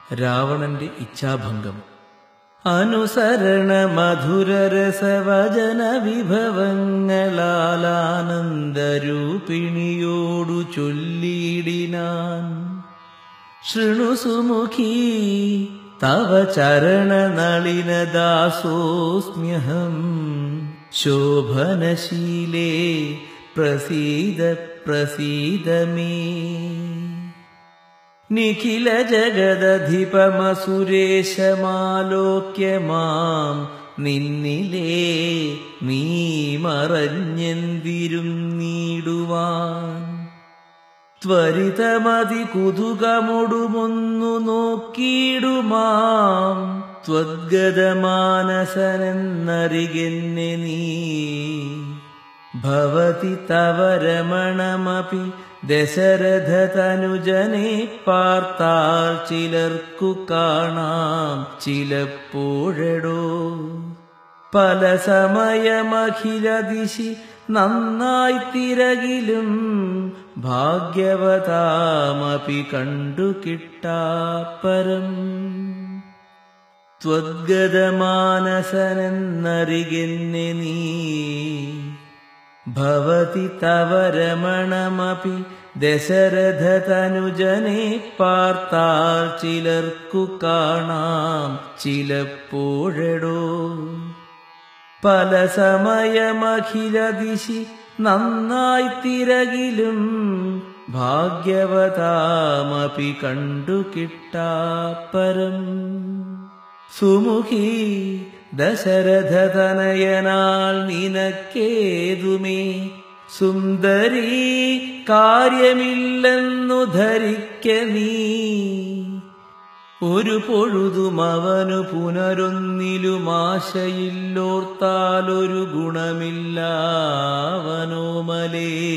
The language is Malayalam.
രാവണന്റെ ഇച്ഛാഭംഗം അനുസരണ മധുരരസവചന വിഭവങ്ങളാൽ ആനന്ദരൂപിണിയോടു ചൊല്ലിയിടിനാൻ ശൃണു സുമുഖീ തവ ചരണനളിനദാസോസ്മ്യഹം ശോഭനശീലേ പ്രസീദ പ്രസീദ മേ നിഖില ജഗദധിപമസുരേശമാലോക്യ മാം നിന്നിലേ നീ മറഞ്ഞെന്തിരും നീടുവാൻ ത്വരിതമതി കുതുകമൊടുമൊന്നു നോക്കിയിടുമാം ത്വദ്ഗതമാനസനെന്നറികെന്നെ നീ ഭവതി തവ രമണമപി ദശരഥതനുജനെ പാർത്താൽ ചിലർക്കു കാണാം ചിലപ്പോഴടോ പല സമയമഖില ദിശി നന്നായി തിരകിലും ഭാഗ്യവതാമപി കണ്ടു കിട്ടാപ്പരം ത്വദ്ഗതമാനസനെന്നറികെന്നെ നീ ഭവതി തവ രമണമപി ദശരഥതനുജനെ പാർത്താൽ ചിലർക്കു കാണാം ചിലപ്പോഴടോ പല സമയമഖില ദിശി നന്നായി തിരകിലും ഭാഗ്യവതാമപി കണ്ടു കിട്ടാപ്പരം സുമുഖി ദശരഥതനയനാൽ നിനക്കേതുമേ സുന്ദരീ കാര്യമില്ലെന്നു ധരിക്ക നീ ഒരു പൊഴുതും അവനു പുനരൊന്നിലും ആശയില്ലോർത്താലൊരു ഗുണമില്ല അവനോമലേ